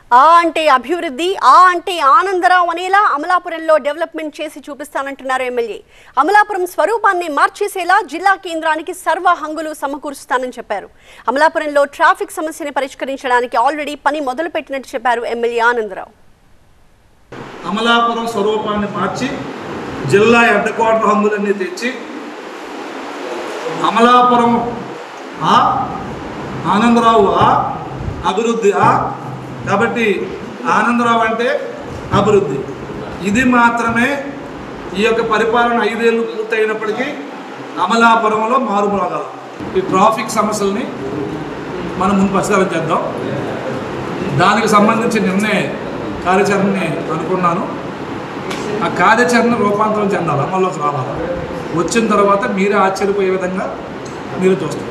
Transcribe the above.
ఆ అంటే అభివృద్ధి ఆ అంటే ఆనందరావు అనేలా అమలాపురంలో డెవలప్మెంట్ చేసి చూపిస్తానంటున్నారు ఎమ్మెల్యే అమలాపురం స్వరూపాన్ని మార్చేసేలా జిల్లా కేంద్రానికి సర్వ హంగులు సమకూరుస్తానని చెప్పారు అమలాపురంలో ట్రాఫిక్ సమస్యని పరిష్కరించడానికి ఆల్రెడీ పని మొదలుపెట్టినట్టు చెప్పారు ఎమ్మెల్యే ఆనందరావు అమలాపురం స్వరూపాన్ని మార్చి జిల్లా హెడ్ క్వార్టర్ హంగులన్నీ తెచ్చి అమలాపురం ఆ ఆనందరావు ఆ అభివృద్ధి ఆ కాబట్టి ఆనందరావు అంటే అభివృద్ధి ఇది మాత్రమే ఈ యొక్క పరిపాలన ఐదేళ్ళు పూర్తయినప్పటికీ అమలాపురంలో మారుమోగలం ఈ ట్రాఫిక్ సమస్యల్ని మనం ముందు పరిష్కారం చేద్దాం దానికి సంబంధించి నిన్నే కార్యాచరణని అనుకున్నాను ఆ కార్యాచరణ రూపాంతరం చెందాలి అమల్లోకి రావాలి వచ్చిన తర్వాత మీరే ఆశ్చర్యపోయే విధంగా మీరు చూస్తారు